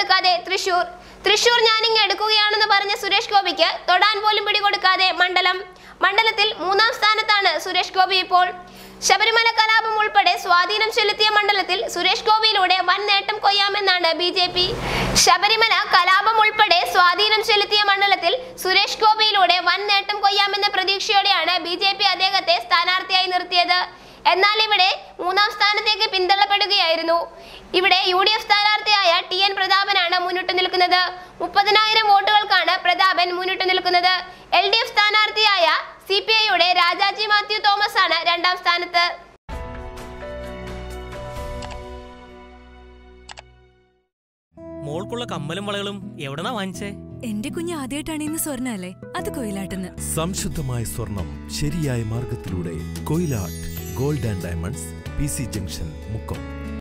പിടികൊടുക്കാതെ തൃശൂർ തൃശൂർ ഞാനിങ്ങ് എടുക്കുകയാണെന്ന് പറഞ്ഞ സുരേഷ് ഗോപിക്ക് തൊടാൻ പോലും പിടികൊടുക്കാതെ മണ്ഡലം മണ്ഡലത്തിൽ മൂന്നാം സ്ഥാനത്താണ് സുരേഷ് ഗോപി ഇപ്പോൾ ശബരിമല കലാപം ഉൾപ്പെടെ സ്വാധീനം ചെലുത്തിയ മണ്ഡലത്തിൽ സുരേഷ് ഗോപിയിലൂടെ വൻ നേട്ടം കൊയ്യാമെന്നാണ് ബി ജെ പി ശബരിമല കലാപം ഉൾപ്പെടെ സ്വാധീനം ചെലുത്തിയ മണ്ഡലത്തിൽ സുരേഷ് ഗോപിയിലൂടെ വൻ നേട്ടം കൊയ്യാമെന്ന പ്രതീക്ഷയോടെയാണ് ബി ജെ പി അദ്ദേഹത്തെ സ്ഥാനാർത്ഥിയായി നിർത്തിയത് എന്നാൽ ഇവിടെ മൂന്നാം സ്ഥാനത്തേക്ക് പിന്തള്ളപ്പെടുകയായിരുന്നു ഇവിടെ യു ഡി എഫ് സ്ഥാനാർത്ഥിയായ ടി എൻ പ്രതാപനാണ് മുന്നിട്ട് നിൽക്കുന്നത് മുപ്പതിനായിരം വോട്ടുകൾക്കാണ് പ്രതാപൻ മുന്നിട്ട് നിൽക്കുന്നത് എൽ ഡി എഫ് സ്ഥാനാർത്ഥിയായ സി പി ഐയുടെ രാജാജി മാത്യു തോമസ് ആണ് രണ്ടാം സ്ഥാനത്ത് മോൾക്കുള്ള കമ്മലും വളകളും എവിടെന്നാ വാങ്ങിച്ചേ എന്റെ കുഞ്ഞ് ആദ്യമായിട്ടാണ് ഇന്ന് സ്വർണ്ണ അല്ലേ അത് കൊയിലാട്ടെന്ന് സംശുദ്ധമായ സ്വർണം ശരിയായ മാർഗത്തിലൂടെ Koyilatt gold and diamonds P C junction Mukkam